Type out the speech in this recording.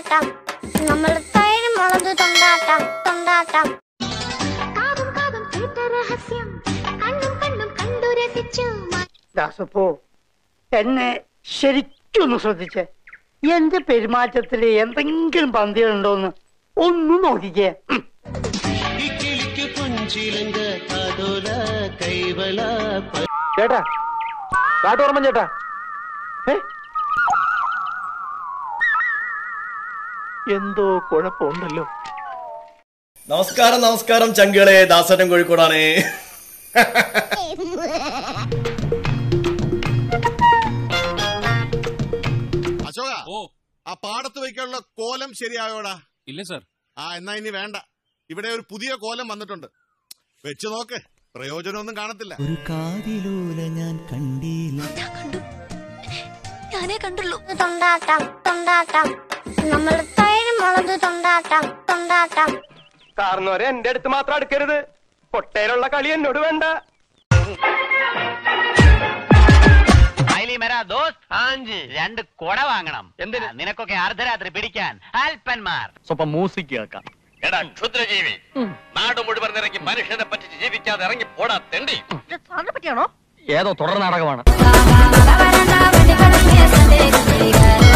തൊണ്ടാട്ടം നമ്മൾ തൈര് മുളക് തൊണ്ടാട്ടം തൊണ്ടാട്ടം കാതും കാതും കേട്ട രഹസ്യം കണ്ണും കണ്ണും കണ്ടു രസിച്ചു ദാസപ്പോ എന്നെ ശരിക്കൊന്ന് ശ്രദ്ധിച്ചേ എന്റെ പെരുമാറ്റത്തില് എന്തെങ്കിലും പന്തികളുണ്ടോന്ന് ഒന്ന് നോക്കിക്കേ ഉം. കിളിക്ക് പുഞ്ചിലങ്ക കാതോല കൈവള ചേട്ടാ കാട്ടോർമ്മൻ ചേട്ടാ ഏ? എന്തോ കുഴപ്പമുണ്ടല്ലോ നമസ്കാരം നമസ്കാരം ചങ്കുകളെ ദാസനം കോഴിക്കോടാണ് അശോക ഓ ആ പാടത്ത് വയ്ക്കാനുള്ള കോലം ശരിയായോടാ ഇല്ല സർ ആ എന്നാ ഇനി വേണ്ട ഇവിടെ ഒരു പുതിയ കോലം വന്നിട്ടുണ്ട് വെച്ച് നോക്ക് പ്രയോജനമൊന്നും കാണത്തില്ല ഒരു കാതിലൂല ഞാൻ കണ്ടില്ല ഞാനേ കണ്ടുള്ളൂ തൊണ്ടാട്ടം തൊണ്ടാട്ടം നമ്മൾ തൈര് മുളക് തൊണ്ടാട്ടം തൊണ്ടാട്ടം കാരണവരെ എന്റെ അടുത്ത് മാത്രം അടുക്കരുത് കൊട്ടയിലുള്ള കളി എന്നോട് വേണ്ട രണ്ട് കൊട വാങ്ങണം എന്തിന് നിനക്കൊക്കെ അർദ്ധരാത്രി പിടിക്കാൻ അല്പന്മാർ സ്വപ്പം മ്യൂസിക് കേൾക്കാം എടാ ക്ഷുദ്രജീവി നാട് മുഴുവൻ ഇറങ്ങി മനുഷ്യനെ പറ്റിച്ച് ജീവിക്കാതെ ഇറങ്ങി പോടാ തെണ്ടി ഏതോ തുടർ നാടകമാണ് തൊണ്ടാട്ടം